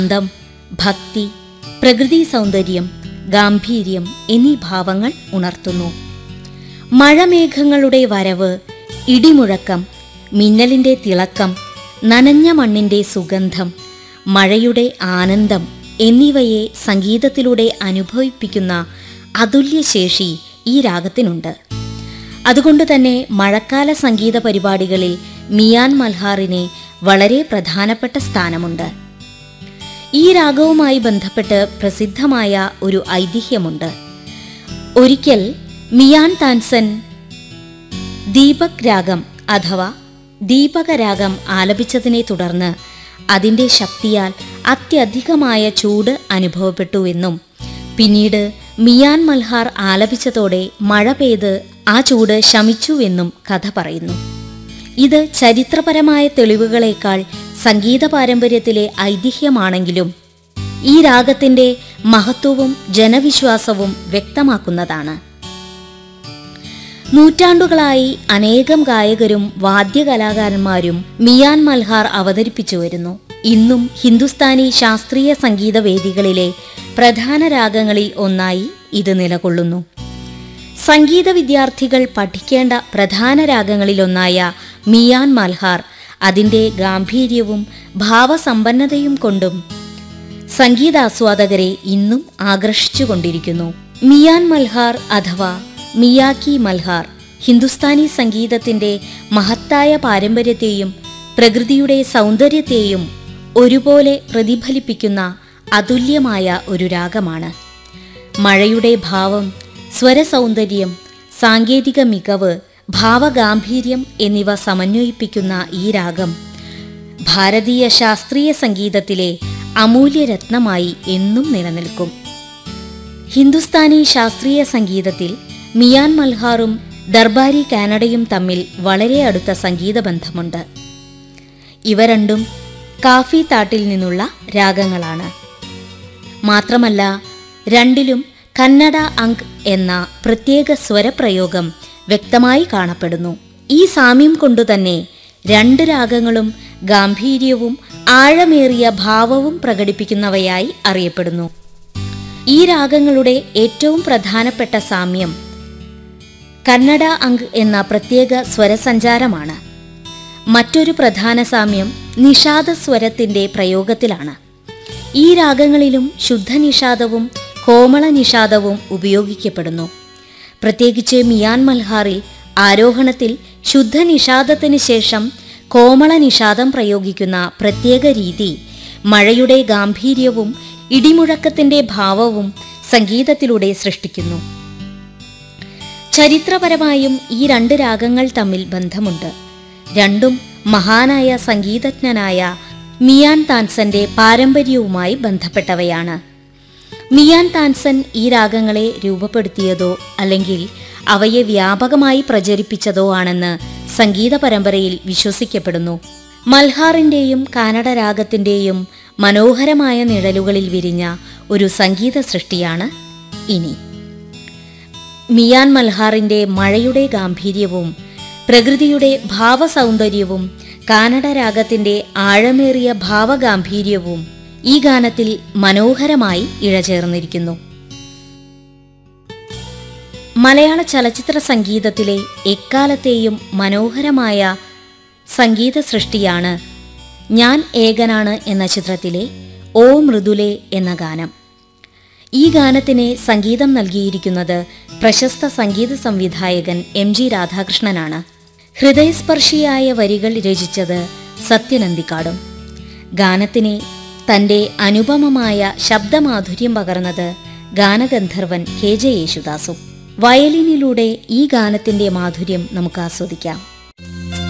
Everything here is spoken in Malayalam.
ശാന്തം ഭക്തി പ്രകൃതി സൗന്ദര്യം ഗാംഭീര്യം എന്നീ ഭാവങ്ങൾ ഉണർത്തുന്നു മഴമേഘങ്ങളുടെ വരവ് ഇടിമുഴക്കം മിന്നലിന്റെ തിളക്കം നനഞ്ഞ മണ്ണിന്റെ സുഗന്ധം മഴയുടെ ആനന്ദം എന്നിവയെ സംഗീതത്തിലൂടെ അനുഭവിപ്പിക്കുന്ന അതുല്യശേഷി ഈ രാഗത്തിനുണ്ട് അതുകൊണ്ട് തന്നെ മഴക്കാല സംഗീത പരിപാടികളിൽ മിയാൻ മൽഹാറിന് വളരെ പ്രധാനപ്പെട്ട സ്ഥാനമുണ്ട് ഈ രാഗവുമായി ബന്ധപ്പെട്ട് പ്രസിദ്ധമായ ഒരു ഐതിഹ്യമുണ്ട് ഒരിക്കൽ മിയാൻ താൻസൻ ദീപക് രാഗം അഥവാ ദീപകരാഗം ആലപിച്ചതിനെ തുടർന്ന് അതിന്റെ ശക്തിയാൽ അത്യധികമായ ചൂട് അനുഭവപ്പെട്ടുവെന്നും പിന്നീട് മിയാൻ മൽഹാർ ആലപിച്ചതോടെ മഴ പെയ്ത് ആ ചൂട് ശമിച്ചുവെന്നും കഥ പറയുന്നു ഇത് ചരിത്രപരമായ തെളിവുകളേക്കാൾ സംഗീത പാരമ്പര്യത്തിലെ ഐതിഹ്യമാണെങ്കിലും ഈ രാഗത്തിന്റെ മഹത്വവും ജനവിശ്വാസവും വ്യക്തമാക്കുന്നതാണ് നൂറ്റാണ്ടുകളായി അനേകം ഗായകരും വാദ്യകലാകാരന്മാരും മിയാൻ മൽഹാർ അവതരിപ്പിച്ചു വരുന്നു ഇന്നും ഹിന്ദുസ്ഥാനി ശാസ്ത്രീയ സംഗീത വേദികളിലെ പ്രധാന രാഗങ്ങളിൽ ഒന്നായി ഇത് നിലകൊള്ളുന്നു സംഗീത വിദ്യാർത്ഥികൾ പഠിക്കേണ്ട പ്രധാന രാഗങ്ങളിലൊന്നായ മിയാൻ മൽഹാർ അതിൻ്റെ ഗാംഭീര്യവും ഭാവസമ്പന്നതയും കൊണ്ടും സംഗീതാസ്വാദകരെ ഇന്നും ആകർഷിച്ചുകൊണ്ടിരിക്കുന്നു മിയാൻ മൽഹാർ അഥവാ മിയാക്കി മൽഹാർ ഹിന്ദുസ്ഥാനി സംഗീതത്തിന്റെ മഹത്തായ പാരമ്പര്യത്തെയും പ്രകൃതിയുടെ സൗന്ദര്യത്തെയും ഒരുപോലെ പ്രതിഫലിപ്പിക്കുന്ന അതുല്യമായ ഒരു രാഗമാണ് മഴയുടെ ഭാവം സ്വരസൗന്ദര്യം സാങ്കേതിക മികവ് ഭാവഗാംഭീര്യം എന്നിവ സമന്വയിപ്പിക്കുന്ന ഈ രാഗം ഭാരതീയ ശാസ്ത്രീയ സംഗീതത്തിലെ അമൂല്യരത്നമായി എന്നും നിലനിൽക്കും ഹിന്ദുസ്ഥാനി ശാസ്ത്രീയ സംഗീതത്തിൽ മിയാൻ മൽഹാറും ദർബാരി കാനഡയും തമ്മിൽ വളരെ അടുത്ത സംഗീത ബന്ധമുണ്ട് ഇവ രണ്ടും കാഫി താട്ടിൽ നിന്നുള്ള രാഗങ്ങളാണ് മാത്രമല്ല രണ്ടിലും കന്നഡ അങ്ക് എന്ന പ്രത്യേക സ്വരപ്രയോഗം വ്യക്തമായി കാണപ്പെടുന്നു ഈ സാമ്യം കൊണ്ടുതന്നെ രണ്ട് രാഗങ്ങളും ഗാംഭീര്യവും ആഴമേറിയ ഭാവവും പ്രകടിപ്പിക്കുന്നവയായി അറിയപ്പെടുന്നു ഈ രാഗങ്ങളുടെ ഏറ്റവും പ്രധാനപ്പെട്ട സാമ്യം കന്നഡ അങ്ക് എന്ന പ്രത്യേക സ്വരസഞ്ചാരമാണ് മറ്റൊരു പ്രധാന സാമ്യം നിഷാദ സ്വരത്തിന്റെ പ്രയോഗത്തിലാണ് ഈ രാഗങ്ങളിലും ശുദ്ധനിഷാദവും കോമള നിഷാദവും ഉപയോഗിക്കപ്പെടുന്നു പ്രത്യേകിച്ച് മിയാൻ മൽഹാറിൽ ആരോഹണത്തിൽ ശുദ്ധനിഷാദത്തിന് ശേഷം കോമള നിഷാദം പ്രയോഗിക്കുന്ന പ്രത്യേക രീതി മഴയുടെ ഗാംഭീര്യവും ഇടിമുഴക്കത്തിന്റെ ഭാവവും സംഗീതത്തിലൂടെ സൃഷ്ടിക്കുന്നു ചരിത്രപരമായും ഈ രണ്ട് രാഗങ്ങൾ തമ്മിൽ ബന്ധമുണ്ട് രണ്ടും മഹാനായ സംഗീതജ്ഞനായ മിയാൻ താൻസന്റെ പാരമ്പര്യവുമായി ബന്ധപ്പെട്ടവയാണ് മിയാൻ താൻസൻ ഈ രാഗങ്ങളെ രൂപപ്പെടുത്തിയതോ അല്ലെങ്കിൽ അവയെ വ്യാപകമായി പ്രചരിപ്പിച്ചതോ ആണെന്ന് സംഗീത പരമ്പരയിൽ വിശ്വസിക്കപ്പെടുന്നു മൽഹാറിന്റെയും കാനഡ രാഗത്തിന്റെയും മനോഹരമായ നിഴലുകളിൽ വിരിഞ്ഞ ഒരു സംഗീത സൃഷ്ടിയാണ് ഇനി മിയാൻ മൽഹാറിന്റെ മഴയുടെ ഗാംഭീര്യവും പ്രകൃതിയുടെ ഭാവസൗന്ദര്യവും കാനഡ രാഗത്തിന്റെ ആഴമേറിയ ഭാവഗാംഭീര്യവും ഈ ഗാനത്തിൽ മനോഹരമായി ഇഴചേർന്നിരിക്കുന്നു മലയാള ചലച്ചിത്ര സംഗീതത്തിലെ എക്കാലത്തെയും മനോഹരമായ സംഗീത സൃഷ്ടിയാണ് ഞാൻ ഏകനാണ് എന്ന ചിത്രത്തിലെ ഓ മൃദുലേ എന്ന ഗാനം ഈ ഗാനത്തിന് സംഗീതം നൽകിയിരിക്കുന്നത് പ്രശസ്ത സംഗീത സംവിധായകൻ എം ജി രാധാകൃഷ്ണനാണ് ഹൃദയസ്പർശിയായ വരികൾ രചിച്ചത് സത്യനന്ദിക്കാടും ഗാനത്തിന് തന്റെ അനുപമമായ ശബ്ദമാധുര്യം പകർന്നത് ഗാനഗന്ധർവൻ കെ ജെ യേശുദാസും വയലിനിലൂടെ ഈ ഗാനത്തിന്റെ മാധുര്യം നമുക്ക് ആസ്വദിക്കാം